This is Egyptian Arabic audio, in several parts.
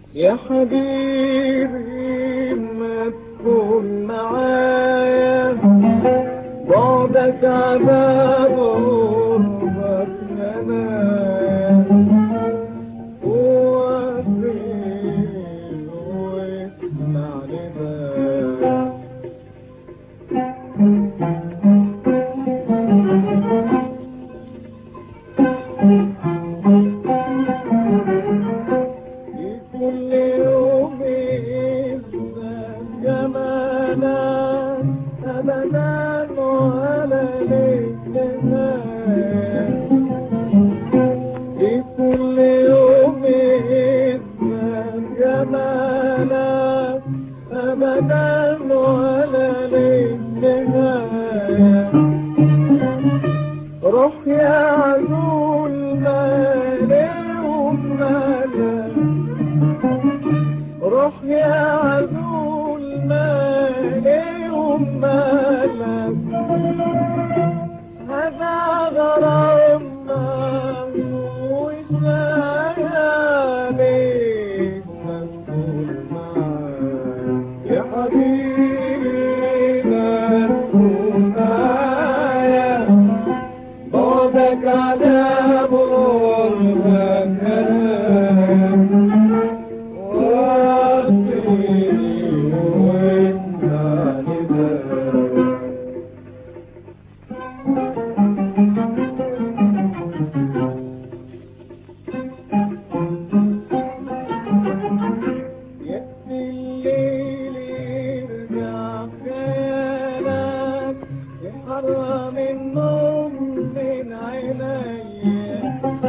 يا حبيبي ما تكون معايا بعدك عذاب غربك منايا وفين واسمع ندايا في كل يوم يزداد جمالك أبدا ولا ليك نهاية في كل يوم يزداد جمالك أبدا ولا ليك نهاية روح يا عزول مالي ومالك روح يا عزول مالي ومالك هذا غرامنا وشايالك مسؤول معاك يا حبيبي مسؤول معايا بعدك عذاب غربك هلاك وأصيل وإنت نداك يأتي الليل يرجع خيالك يحرم النوم من عينيا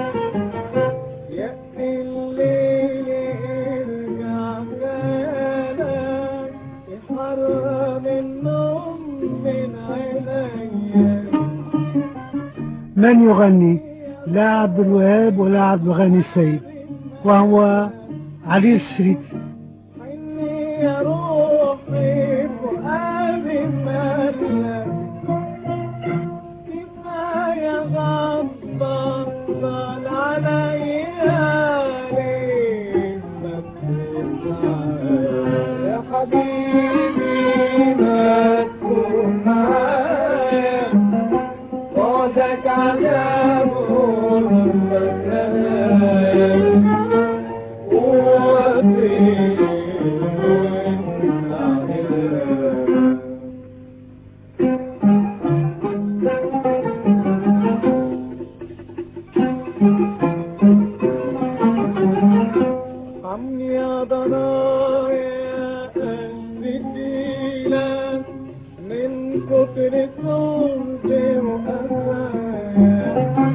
يأتي الليل يرجع خيالك يحرم النوم من عينيا من يغني لا عبد الوهاب ولا عبد الغني السيد وهو علي الشريف حني يا روحي فؤادي ملا كفاية غضب طال عليا ليه مكتوب معايا يا حبيبي ما تكون معايا بعدك عذاب غربك هلاك عمي يا ضنايا قلبي فيلك من كتر صوتي وأسايا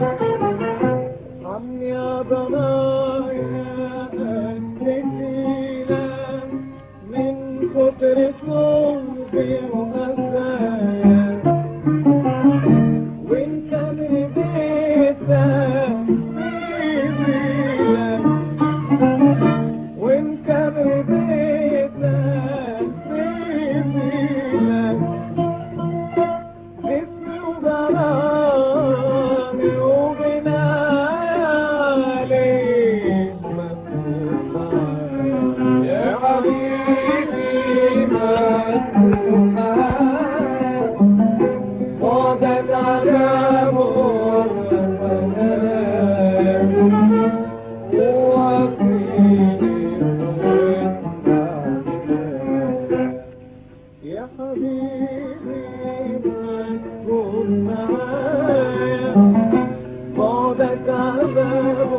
عمي يا ضنايا قلبي فيلك من كتر صوتي وأسايا وانت من بيتك في ظلك وانت ببيتك في ظلك اسمي وغرامي وبنايا عليك مسؤول معايا يا حبيبي مسؤول معايا بعدك عذاب يا حبيبي مسؤول معايا بعدك عذاب